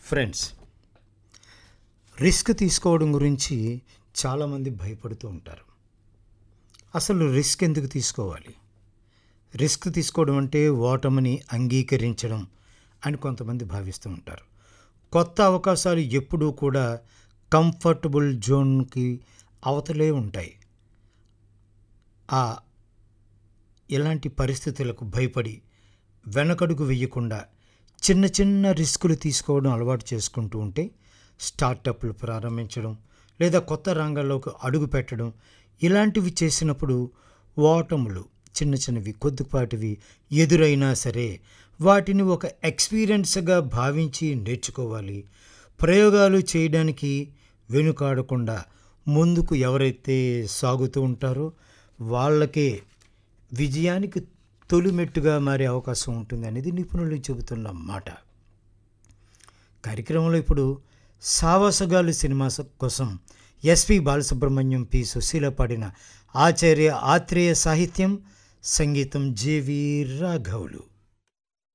friends risk తీసుకోవడం గురించి చాలామంది భయపడుతూ ఉంటారు అసలు రిస్క్ ఎందుకు తీసుకోవాలి రిస్క్ తీసుకోవడం అంటే ఓటమిని అంగీకరించడం అని కొంతమంది భావిస్తూ ఉంటారు కొత్త అవకాశాలు ఎప్పుడూ కూడా కంఫర్టబుల్ జోన్కి అవతలే ఉంటాయి ఆ ఇలాంటి పరిస్థితులకు భయపడి వెనకడుగు వేయకుండా చిన్న చిన్న రిస్కులు తీసుకోవడం అలవాటు చేసుకుంటూ ఉంటే స్టార్టప్లు ప్రారంభించడం లేదా కొత్త రంగాల్లోకి అడుగు పెట్టడం ఇలాంటివి చేసినప్పుడు ఓటములు చిన్న చిన్నవి కొద్దిపాటివి ఎదురైనా సరే వాటిని ఒక ఎక్స్పీరియన్స్గా భావించి నేర్చుకోవాలి ప్రయోగాలు చేయడానికి వెనుకాడకుండా ముందుకు ఎవరైతే సాగుతూ ఉంటారో వాళ్ళకే విజయానికి తొలిమెట్టుగా మారే అవకాశం ఉంటుంది అనేది నిపుణులు చెబుతున్న మాట కార్యక్రమంలో ఇప్పుడు సావాసగాలు సినిమా కోసం ఎస్పి బాలసుబ్రహ్మణ్యం పి సుశీల పాడిన ఆచార్య ఆత్రేయ సాహిత్యం సంగీతం జేవి రాఘవులు